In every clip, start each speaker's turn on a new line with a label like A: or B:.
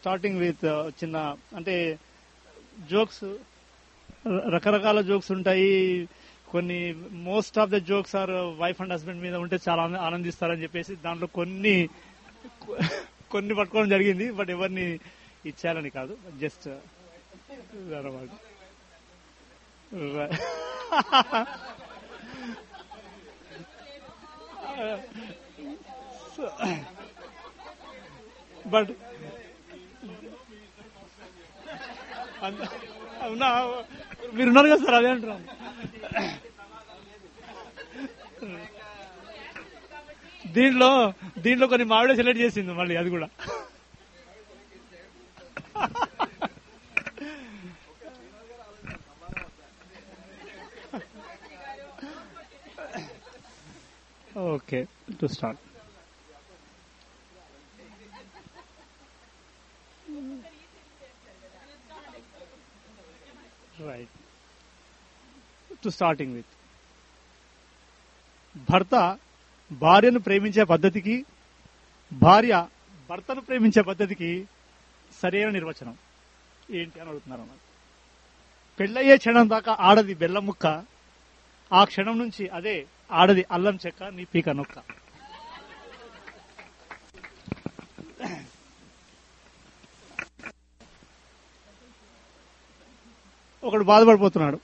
A: Starting with చిన్న అంటే jokes రకరకాల జోక్స్ ఉంటాయి కొన్ని most of the jokes are wife and husband మీద ఉంటే చాలా ఆనంద- ఆనందిస్తారని చెప్పేసి దాంట్లో కొన్ని కొన్ని పట్టుకోవడం జరిగింది బట్ ఎవరిని ఇచ్చారని కాదు జస్ట్ అనమాట బట్ అవునా మీరున్నారు కదా సార్ అదే అంటున్నాను దీంట్లో దీంట్లో కొన్ని మావిడే సెలెక్ట్ చేసింది మళ్ళీ అది కూడా okay to start right to starting with భర్త భార్యను ప్రేమించే పద్ధతికి భార్య భర్తను ప్రేమించే పద్ధతికి సరైన నిర్వచనం ఏంటి అని అడుగుతున్నారు అన్నమాట పెళ్ళయ్యే క్షణం దాకా ఆడది బెల్లం ముక్క ఆ క్షణం నుంచి అదే ఆడది అల్లం చెక్క నీ పీక నొక్క ఒకడు బాధపడిపోతున్నాడు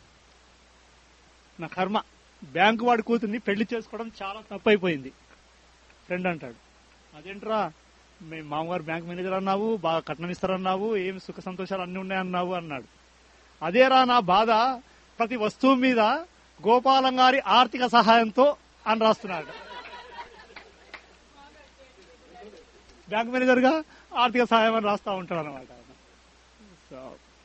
A: నా కర్మ బ్యాంకు వాడి కూతుర్ని పెళ్లి చేసుకోవడం చాలా తప్పైపోయింది ఫ్రెండ్ అంటాడు అదేంట్రా మీ మామగారు బ్యాంక్ మేనేజర్ అన్నావు బాగా కట్నం ఇస్తారన్నావు ఏం సుఖ సంతోషాలు అన్ని ఉన్నాయన్నావు అన్నాడు అదేరా నా బాధ ప్రతి వస్తువు మీద గోపాలం గారి ఆర్థిక సహాయంతో అని రాస్తున్నాడు బ్యాంక్ మేనేజర్ గా ఆర్థిక సహాయం అని రాస్తా ఉంటాడు అనమాట సో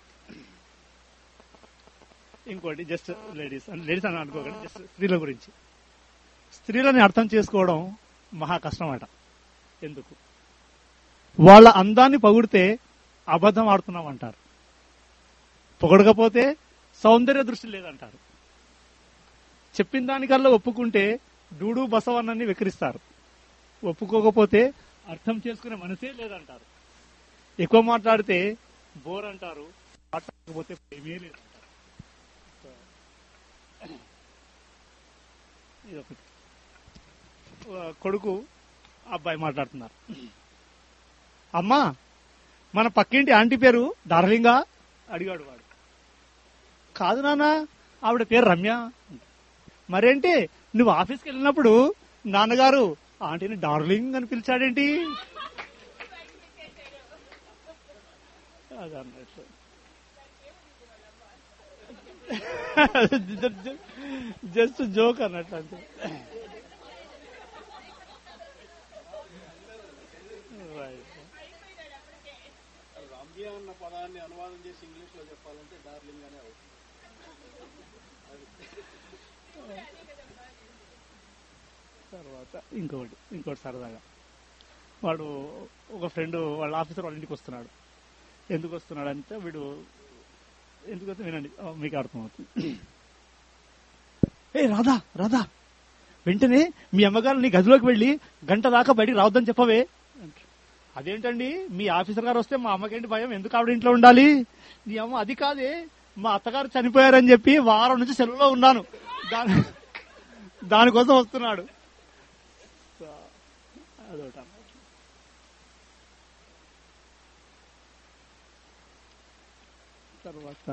A: ఇంకోటి జస్ట్ లేడీస్ లేడీస్ అని అనుకోకండి జస్ట్ స్త్రీల గురించి స్త్రీలని అర్థం చేసుకోవడం మహా కష్టమట ఎందుకు వాళ్ళ అందాన్ని పొగిడితే అబద్ధం ఆడుతున్నాం అంటారు పొగడకపోతే సౌందర్య దృష్టి లేదంటారు చెప్పిన దానికల్లా ఒప్పుకుంటే డూడు బసవన్నని వెక్కిరిస్తారు ఒప్పుకోకపోతే అర్థం చేసుకునే మనసే లేదంటారు ఎక్కువ మాట్లాడితే బోర్ అంటారు మాట్లాడకపోతే ప్రేమే లేదంటారు ఇదొకటి ఆ, కొడుకు అబ్బాయి మాట్లాడుతున్నారు అమ్మా మన పక్కింటి ఆంటీ పేరు డార్లింగా అడిగాడు వాడు కాదు నాన్న ఆవిడ పేరు రమ్య మరేంటి నువ్వు ఆఫీస్కి వెళ్ళినప్పుడు నాన్నగారు ఆంటీని డార్లింగ్ అని పిలిచాడేంటి అదన్నట్టు జస్ట్ జోక్ అన్నట్టు అంతే Right.
B: రమ్య అన్న పదాన్ని అనువాదం చేసి ఇంగ్లీష్ లో చెప్పాలంటే డార్లింగ్ అనే అవుతుంది
A: తర్వాత ఇంకొకటి ఇంకోటి సరదాగా వాడు ఒక ఫ్రెండ్ వాళ్ళ ఆఫీసర్ వాళ్ళ ఇంటికి వస్తున్నాడు ఎందుకు వస్తున్నాడు అంటే వీడు ఎందుకు వస్తే వినండి ఆ, మీకు అర్థమవుతుంది ఏ రాధా రాధా వెంటనే మీ అమ్మగారు నీ గదిలోకి వెళ్ళి గంట దాకా బయటికి రావద్దని చెప్పవే అంటాడు. అదేంటండి మీ ఆఫీసర్ గారు వస్తే మా అమ్మకేంటి భయం ఎందుకు ఆవిడ ఇంట్లో ఉండాలి నీ అమ్మ అది కాదే మా అత్తగారు చనిపోయారని చెప్పి వారం నుంచి సెలవులో ఉన్నాను దాని దానికోసం వస్తున్నాడు సో, అదొకటి అన్నమాట. తర్వాత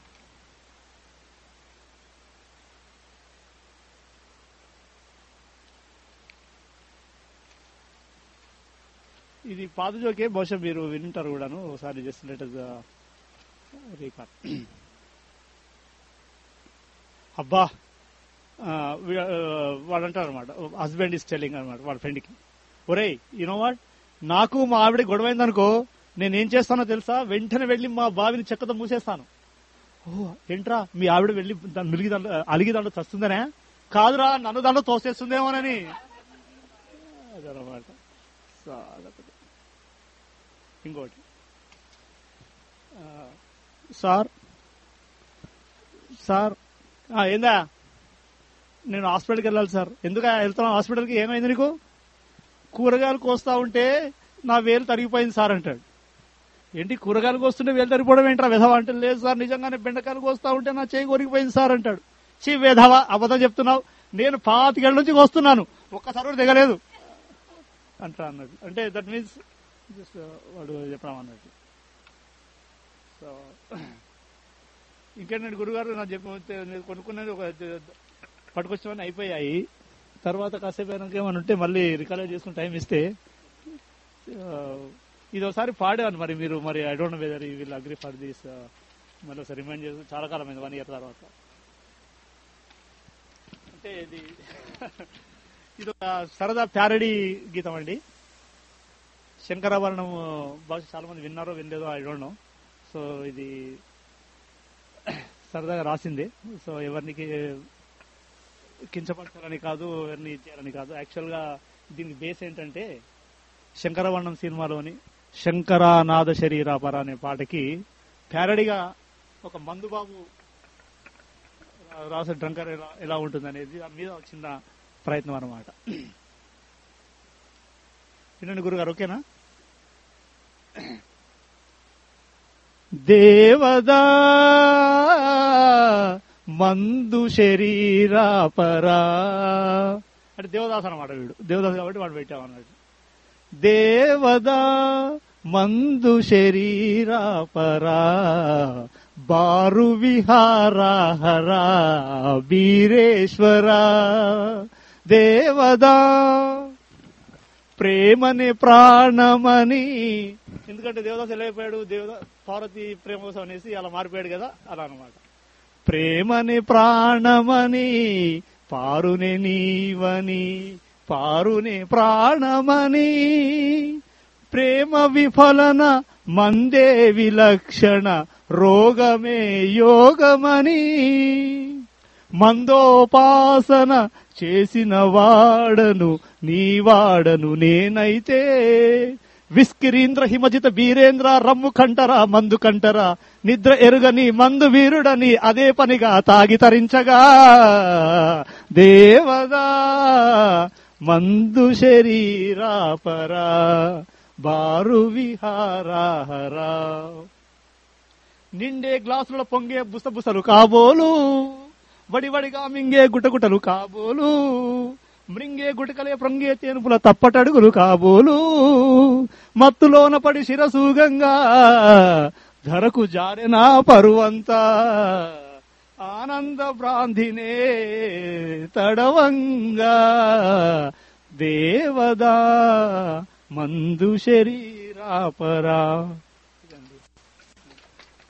A: ఇది పాత జోకే బహుశా మీరు వింటారు కూడాను ఒకసారి జస్ట్ లెట్ రీకాల్ అబ్బా ఆ, వీ- ఆ, వాడు అంటారు అనమాట హస్బెండ్ ఇస్ టెల్లింగ్ అనమాట వాళ్ళ ఫ్రెండ్కి ఒరేయ్ యూనో వాట్ నాకు మా ఆవిడ గొడవైందనుకో నేను ఏం చేస్తానో తెలుసా వెంటనే వెళ్ళి మా బావిని చెక్కతో మూసేస్తాను ఓ ఏంట్రా మీ ఆవిడ వెళ్ళి దాన్ని మిలిగి దాంట్లో అలిగి దాంట్లో చస్తుందనే కాదురా నన్ను దాంట్లో తోసేస్తుందేమోనని అదనమాట సో అదొకటి ఇంకోటి ఆ, సార్ సార్ ఆ, ఏందా నేను హాస్పిటల్కి వెళ్ళాలి సార్ ఎందుకు వెళ్తున్నావు హాస్పిటల్కి ఏమైంది నీకు కూరగాయలు కోస్తా ఉంటే నా వేలు తరిగిపోయింది సార్ అంటాడు ఏంటి కూరగాయలు కోస్తుంటే వెళ్తారిపోవడం ఏంట్రా విధవ అంటే లేదు సార్ నిజంగానే బెండకాయలు కోస్తా ఉంటే నా చేయి కొరికిపోయింది సార్ అంటాడు చీ విధవ అబద్ధం చెప్తున్నావు నేను పాతికేళ్ళ నుంచి కోస్తున్నాను ఒక్కసారి కూడా దిగలేదు అంటా అన్నది అంటే దట్ మీన్స్ జస్ట్ వాడు చెప్పడం అన్నట్టు సో ఇంకేంటంటే గురుగారు నాకు చెప్పి నేను కొనుక్కున్నది ఒక పట్టుకొచ్చామని అయిపోయాయి తర్వాత కాసేపు అయినాక ఏమని ఉంటే మళ్ళీ రికార్డ్ చేసుకుని టైం ఇస్తే ఆ, ఇది ఒకసారి పాడాను మరి మీరు మరి ఐ డోంట్ నో వెదర్ ఈ విల్ అగ్రీ ఫర్ దిస్ మళ్ళీ ఒకసారి రిమైండ్ చేసి చాలా కాలం అయింది వన్ ఇయర్ తర్వాత అంటే ఇది ఇది ఒక సరదా ప్యారడీ గీతం అండి శంకరాభరణం బహుశా చాలా మంది విన్నారో వినలేదో ఐ డోంట్ నో సో ఇది సరదాగా రాసింది సో ఎవరికి కించపరచాలని కాదు ఎవరిని ఇచ్చేయాలని కాదు యాక్చువల్ గా దీనికి బేస్ ఏంటంటే శంకరవర్ణం సినిమాలోని శంకరానాథ శరీరాపర అనే పాటకి ప్యారడీగా ఒక మందుబాబు రా- రాసే డ్రంకర్ ఎలా ఎలా ఉంటుంది అనేది దాని మీద ఒక చిన్న ప్రయత్నం అన్నమాట వినండి గురుగారు ఓకేనా దేవదా మందు శరీరాపరా అంటే దేవదాస్ అనమాట వీడు దేవదాస్ కాబట్టి వాడు పెట్టామన్నాడు దేవదా మందు శరీరాపరా బారు విహారహరా బీరేశ్వరా దేవదా ప్రేమని ప్రాణమని ఎందుకంటే దేవదాస్ ఎలా అయిపోయాడు దేవదా పార్వతి ప్రేమ కోసం అనేసి అలా మారిపోయాడు కదా అలా అన్నమాట ప్రేమని ప్రాణమని పారుని నీవని పారుని ప్రాణమని ప్రేమ విఫలన మందే విలక్షణ రోగమే యోగమని మందోపాసన చేసిన వాడను నీ వాడను నేనైతే విస్కిరీంద్ర హిమజిత వీరేంద్ర రమ్ము కంటరా మందు కంటరా నిద్ర ఎరుగని మందు వీరుడని అదే పనిగా తాగి తరించగా దేవదా మందు శరీరాపరా బారు విహారాహరా నిండే గ్లాసుల పొంగే బుసబుసలు కాబోలు వడివడిగా మింగే గుటగుటలు కాబోలు మృంగే గుటకలే ప్రొంగే తేనుపుల తప్పటడుగులు కాబోలు మత్తులోన పడి శిరసూగంగా ధరకు జారెనా పరువంతా ఆనంద భ్రాంతినే తడవంగా దేవదా మందు శరీరాపరా ఇదండి.